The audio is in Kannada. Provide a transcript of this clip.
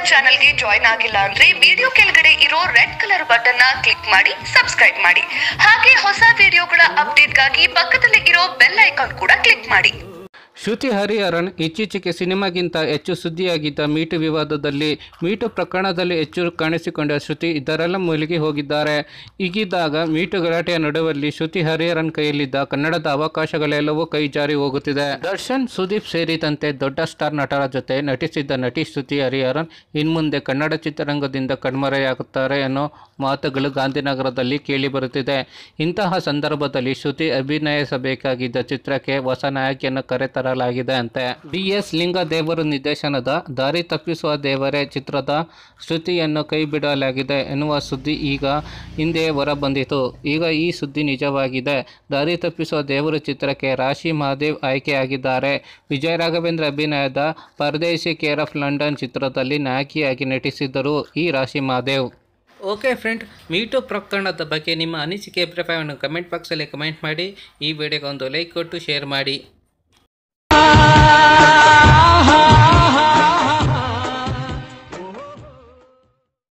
ಚಾನೆಲ್ಗೆ ಜಾಯ್ನ್ ಆಗಿಲ್ಲ ಅಂದ್ರೆ ವಿಡಿಯೋ ಕೆಳಗಡೆ ಇರೋ ರೆಡ್ ಕಲರ್ ಬಟನ್ ನ ಕ್ಲಿಕ್ ಮಾಡಿ ಸಬ್ಸ್ಕ್ರೈಬ್ ಮಾಡಿ ಹಾಗೆ ಹೊಸ ವಿಡಿಯೋಗಳ ಅಪ್ಡೇಟ್ಗಾಗಿ ಪಕ್ಕದಲ್ಲಿ ಇರೋ ಬೆಲ್ ಐಕಾನ್ ಕೂಡ ಕ್ಲಿಕ್ ಮಾಡಿ ಶ್ರುತಿ ಹರಿಹರನ್ ಇತ್ತೀಚೆಗೆ ಸಿನಿಮಾಗಿಂತ ಹೆಚ್ಚು ಸುದ್ದಿಯಾಗಿದ್ದ ಮೀಟು ವಿವಾದದಲ್ಲಿ ಮೀಟು ಪ್ರಕರಣದಲ್ಲಿ ಹೆಚ್ಚು ಕಾಣಿಸಿಕೊಂಡ ಶ್ರುತಿ ಇದರೆಲ್ಲ ಮುಳುಗಿ ಹೋಗಿದ್ದಾರೆ ಹೀಗಿದ್ದಾಗ ಮೀಟು ಗಲಾಟೆಯ ನಡುವಲ್ಲಿ ಶ್ರುತಿ ಹರಿಹರನ್ ಕೈಯಲ್ಲಿದ್ದ ಕನ್ನಡದ ಅವಕಾಶಗಳೆಲ್ಲವೂ ಕೈ ಜಾರಿ ಹೋಗುತ್ತಿದೆ ದರ್ಶನ್ ಸುದೀಪ್ ಸೇರಿದಂತೆ ದೊಡ್ಡ ಸ್ಟಾರ್ ನಟರ ಜೊತೆ ನಟಿಸಿದ್ದ ನಟಿ ಶ್ರುತಿ ಹರಿಹರನ್ ಇನ್ಮುಂದೆ ಕನ್ನಡ ಚಿತ್ರರಂಗದಿಂದ ಕಣ್ಮರೆಯಾಗುತ್ತಾರೆ ಅನ್ನೋ ಮಾತುಗಳು ಗಾಂಧಿನಗರದಲ್ಲಿ ಕೇಳಿಬರುತ್ತಿದೆ ಇಂತಹ ಸಂದರ್ಭದಲ್ಲಿ ಶ್ರುತಿ ಅಭಿನಯಿಸಬೇಕಾಗಿದ್ದ ಚಿತ್ರಕ್ಕೆ ಹೊಸ ನಾಯಕಿಯನ್ನು ಕರೆತರಲಾಗಿದೆ ಅಂತೆ ಬಿ ಎಸ್ ಲಿಂಗದೇವರು ನಿರ್ದೇಶನದ ದಾರಿ ತಪ್ಪಿಸುವ ದೇವರೇ ಚಿತ್ರದ ಶ್ರುತಿಯನ್ನು ಕೈ ಬಿಡಲಾಗಿದೆ ಎನ್ನುವ ಸುದ್ದಿ ಈಗ ಹಿಂದೆ ಹೊರಬಂದಿತು ಈಗ ಈ ಸುದ್ದಿ ನಿಜವಾಗಿದೆ ದಾರಿ ತಪ್ಪಿಸುವ ದೇವರು ಚಿತ್ರಕ್ಕೆ ರಾಶಿ ಮಹಾದೇವ್ ಆಯ್ಕೆಯಾಗಿದ್ದಾರೆ ವಿಜಯ ರಾಘವೇಂದ್ರ ಅಭಿನಯದ ಪರದೇಶಿ ಕೇರ್ ಆಫ್ ಲಂಡನ್ ಚಿತ್ರದಲ್ಲಿ ನಾಯಕಿಯಾಗಿ ನಟಿಸಿದ್ದರು ಈ ರಾಶಿ ಮಹಾದೇವ್ ಓಕೆ ಫ್ರೆಂಡ್ ಮೀಟು ಪ್ರಕರಣದ ಬಗ್ಗೆ ನಿಮ್ಮ ಅನಿಸಿಕೆ ಅಭಿಪ್ರಾಯವನ್ನು ಕಮೆಂಟ್ ಬಾಕ್ಸಲ್ಲಿ ಕಮೆಂಟ್ ಮಾಡಿ ಈ ವಿಡಿಯೋಗೆ ಒಂದು ಲೈಕ್ ಕೊಟ್ಟು ಶೇರ್ ಮಾಡಿ